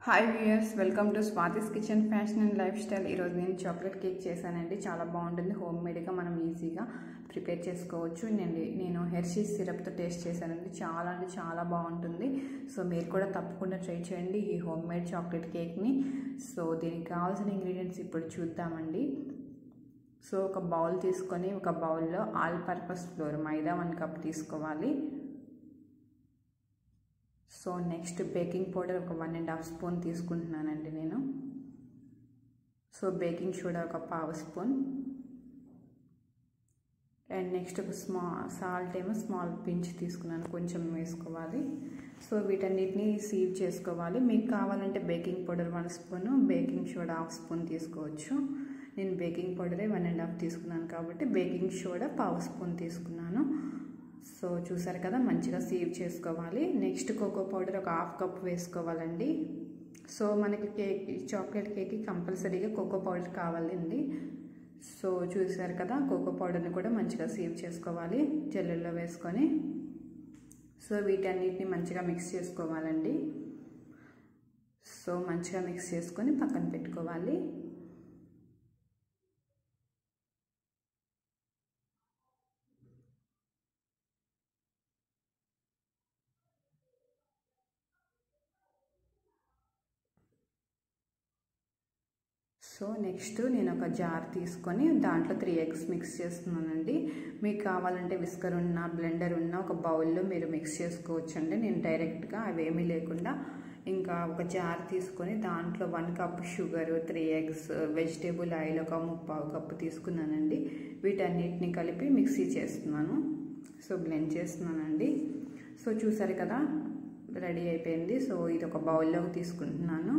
hi viewers welcome to Swathi's kitchen fashion and life style ఈరోజు నేను chocolate cake చేశానండి చాలా బాగుంటుంది హోమ్ మేడ్గా మనం ఈజీగా ప్రిపేర్ చేసుకోవచ్చు నేను నేను హెర్షీస్ సిరప్తో టేస్ట్ చేశానండి చాలా అంటే చాలా బాగుంటుంది సో మీరు కూడా తప్పకుండా ట్రై చేయండి ఈ హోమ్ మేడ్ చాక్లెట్ కేక్ని సో దీనికి కావాల్సిన ఇంగ్రీడియంట్స్ ఇప్పుడు చూద్దామండి సో ఒక బౌల్ తీసుకొని ఒక బౌల్లో ఆల్ పర్పస్ ఫ్లోర్ మైదా వన్ కప్ తీసుకోవాలి సో నెక్స్ట్ బేకింగ్ పౌడర్ ఒక వన్ అండ్ హాఫ్ స్పూన్ తీసుకుంటున్నానండి నేను సో బేకింగ్ సోడా ఒక పావు స్పూన్ అండ్ నెక్స్ట్ ఒక స్మా సాల్ట్ ఏమో స్మాల్ పించ్ తీసుకున్నాను కొంచెం వేసుకోవాలి సో వీటన్నిటిని సీవ్ చేసుకోవాలి మీకు కావాలంటే baking powder one spoon baking soda half spoon తీసుకోవచ్చు నేను బేకింగ్ పౌడరే వన్ అండ్ హాఫ్ తీసుకున్నాను కాబట్టి బేకింగ్ సోడా పావు స్పూన్ తీసుకున్నాను సో చూసారు కదా మంచిగా సీవ్ చేసుకోవాలి నెక్స్ట్ కోకో పౌడర్ ఒక హాఫ్ కప్ వేసుకోవాలండి సో మనకి కేక్ చాక్లెట్ కేక్కి కంపల్సరీగా కోకో పౌడర్ కావాలండి సో చూసారు కదా కోకో పౌడర్ని కూడా మంచిగా సీవ్ చేసుకోవాలి జల్లెల్లో వేసుకొని సో వీటన్నిటిని మంచిగా మిక్స్ చేసుకోవాలండి సో మంచిగా మిక్స్ చేసుకొని పక్కన పెట్టుకోవాలి సో నెక్స్ట్ నేను ఒక జార్ తీసుకొని దాంట్లో త్రీ ఎగ్స్ మిక్స్ చేస్తున్నానండి మీకు కావాలంటే విస్కర్ ఉన్న బ్లెండర్ ఉన్న ఒక బౌల్లో మీరు మిక్స్ చేసుకోవచ్చు అండి నేను డైరెక్ట్గా అవేమీ లేకుండా ఇంకా ఒక జార్ తీసుకొని దాంట్లో one cup sugar three eggs vegetable oil ఒక ముప్పావు కప్పు తీసుకున్నానండి వీటన్నిటిని కలిపి మిక్సీ చేస్తున్నాను సో బ్లెండ్ చేస్తున్నానండి సో చూసారు కదా రెడీ అయిపోయింది సో ఇది ఒక బౌల్లోకి తీసుకుంటున్నాను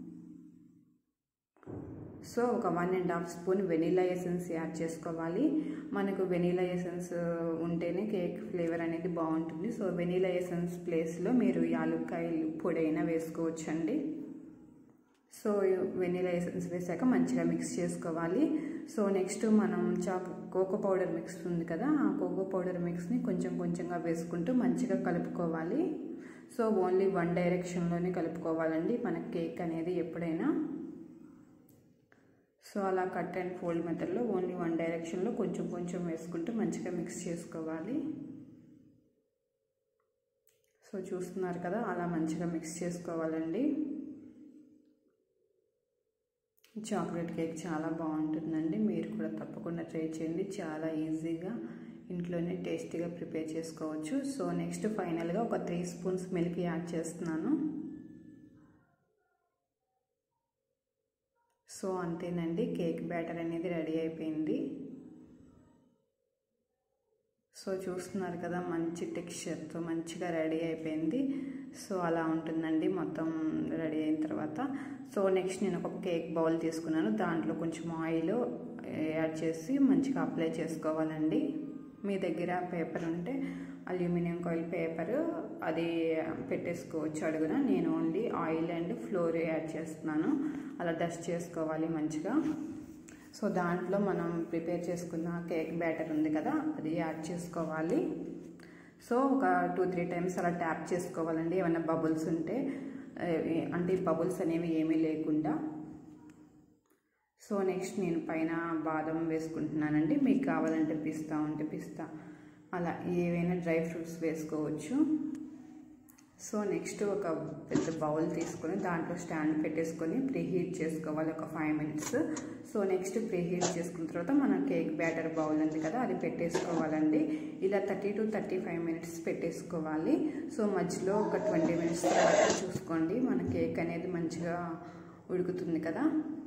సో ఒక one and half spoon vanilla essence add చేసుకోవాలి మనకు వెనీలా ఎసెన్స్ ఉంటేనే కేక్ ఫ్లేవర్ అనేది బాగుంటుంది సో వెనీలా ఎసెన్స్ ప్లేస్లో మీరు యాలుక్కాయలు పొడి అయినా వేసుకోవచ్చండి సో వెనీలా ఎసెన్స్ వేసాక మంచిగా మిక్స్ చేసుకోవాలి సో నెక్స్ట్ మనం చాక్ కోకో పౌడర్ మిక్స్ ఉంది కదా ఆ కోకో పౌడర్ మిక్స్ని కొంచెం కొంచెంగా వేసుకుంటూ మంచిగా కలుపుకోవాలి సో ఓన్లీ వన్ డైరెక్షన్లోనే కలుపుకోవాలండి మన కేక్ అనేది ఎప్పుడైనా సో అలా కట్ అండ్ ఫోల్డ్ మెథడ్లో ఓన్లీ వన్ డైరెక్షన్లో కొంచెం కొంచెం వేసుకుంటూ మంచిగా మిక్స్ చేసుకోవాలి సో చూస్తున్నారు కదా అలా మంచిగా మిక్స్ చేసుకోవాలండి చాక్లెట్ కేక్ చాలా బాగుంటుందండి మీరు కూడా తప్పకుండా ట్రై చేయండి చాలా ఈజీగా ఇంట్లోనే టేస్టీగా ప్రిపేర్ చేసుకోవచ్చు సో నెక్స్ట్ ఫైనల్గా ఒక త్రీ స్పూన్స్ మిల్క్ యాడ్ చేస్తున్నాను సో అంతేనండి కేక్ బ్యాటర్ అనేది రెడీ అయిపోయింది సో చూస్తున్నారు కదా మంచి టెక్స్చర్తో మంచిగా రెడీ అయిపోయింది సో అలా ఉంటుందండి మొత్తం రెడీ అయిన తర్వాత సో నెక్స్ట్ నేను ఒక కేక్ బౌల్ తీసుకున్నాను దాంట్లో కొంచెం ఆయిల్ యాడ్ చేసి మంచిగా అప్లై చేసుకోవాలండి మీ దగ్గర పేపర్ ఉంటే అల్యూమినియం కాయిల్ పేపర్ అది పెట్టేసుకోవచ్చు అడుగున నేను only oil and flour add చేస్తున్నాను అలా డస్ట్ చేసుకోవాలి మంచిగా సో దాంట్లో మనం ప్రిపేర్ చేసుకున్న కేక్ బ్యాటర్ ఉంది కదా అది యాడ్ చేసుకోవాలి సో ఒక టూ త్రీ టైమ్స్ అలా ట్యాప్ చేసుకోవాలండి ఏమైనా బబుల్స్ ఉంటే అంటే బబుల్స్ అనేవి ఏమీ లేకుండా సో నెక్స్ట్ నేను పైన బాదం వేసుకుంటున్నానండి మీకు కావాలంటే పిస్తా ఉంటే పిస్తా అలా ఏవైనా డ్రై ఫ్రూట్స్ వేసుకోవచ్చు సో నెక్స్ట్ ఒక పెద్ద బౌల్ తీసుకొని దాంట్లో స్టాండ్ పెట్టేసుకొని ప్రీహీట్ చేసుకోవాలి ఒక five minutes so next preheat చేసుకున్న తర్వాత మన కేక్ బ్యాటర్ బౌల్ ఉంది కదా అది పెట్టేసుకోవాలండి ఇలా thirty to thirty five minutes పెట్టేసుకోవాలి సో మధ్యలో ఒక ట్వంటీ మినిట్స్ తర్వాత చూసుకోండి మన కేక్ అనేది మంచిగా ఉడుకుతుంది కదా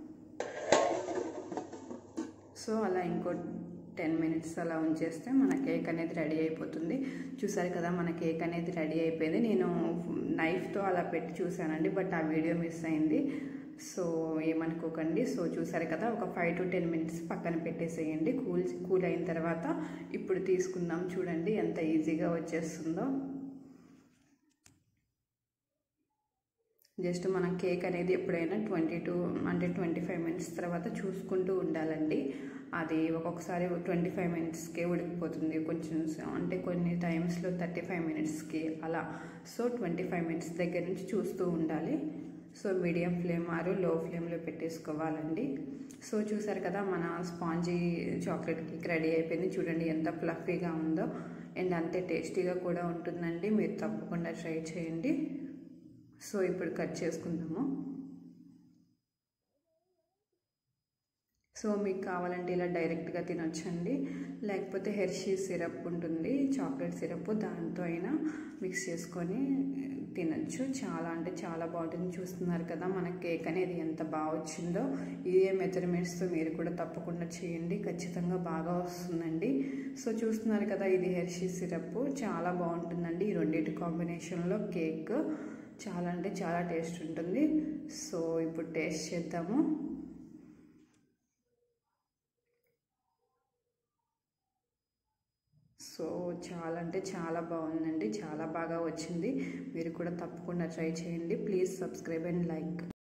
సో అలా ఇంకో టెన్ మినిట్స్ అలా ఉంచేస్తే మన కేక్ అనేది రెడీ అయిపోతుంది చూసారు కదా మన కేక్ అనేది రెడీ అయిపోయింది నేను నైఫ్తో అలా పెట్టి చూశానండి బట్ ఆ వీడియో మిస్ అయింది సో ఏమనుకోకండి సో చూసారు కదా ఒక ఫైవ్ టు టెన్ మినిట్స్ పక్కన పెట్టేసేయండి కూల్ కూల్ అయిన తర్వాత ఇప్పుడు తీసుకుందాం చూడండి ఎంత ఈజీగా వచ్చేస్తుందో జస్ట్ మనం కేక్ అనేది ఎప్పుడైనా ట్వంటీ టూ అంటే ట్వంటీ ఫైవ్ మినిట్స్ తర్వాత చూసుకుంటూ ఉండాలండి అది ఒక్కొక్కసారి ట్వంటీ ఫైవ్ మినిట్స్కే ఉడికిపోతుంది కొంచెం అంటే కొన్ని టైమ్స్లో థర్టీ ఫైవ్ మినిట్స్కి అలా సో ట్వంటీ ఫైవ్ మినిట్స్ దగ్గర నుంచి చూస్తూ ఉండాలి సో మీడియం ఫ్లేమ్ ఆరు లో ఫ్లేమ్లో పెట్టేసుకోవాలండి సో చూసారు కదా మన స్పాంజీ చాక్లెట్ కేక్ రెడీ అయిపోయింది చూడండి ఎంత ఫ్లఫీగా ఉందో అండ్ అంతే టేస్టీగా కూడా ఉంటుందండి మీరు తప్పకుండా ట్రై చేయండి సో ఇప్పుడు కట్ చేసుకుందాము సో మీకు కావాలంటే ఇలా డైరెక్ట్గా తినొచ్చండి లేకపోతే హెర్షీ సిరప్ ఉంటుంది చాక్లెట్ సిరప్ దాంతో అయినా మిక్స్ చేసుకొని తినచ్చు చాలా అంటే చాలా బాగుంటుంది చూస్తున్నారు కదా మన కేక్ అనేది ఎంత బాగా వచ్చిందో ఇదే మెజర్మెంట్స్తో మీరు కూడా తప్పకుండా చేయండి ఖచ్చితంగా బాగా వస్తుందండి సో చూస్తున్నారు కదా ఇది హెర్షీ సిరప్ చాలా బాగుంటుందండి ఈ రెండింటి కాంబినేషన్లో కేక్ చాలా అంటే చాలా టేస్ట్ ఉంటుంది సో ఇప్పుడు టేస్ట్ చేద్దాము సో చాలా అంటే చాలా బాగుందండి చాలా బాగా వచ్చింది మీరు కూడా తప్పకుండా ట్రై చేయండి ప్లీజ్ సబ్స్క్రైబ్ అండ్ లైక్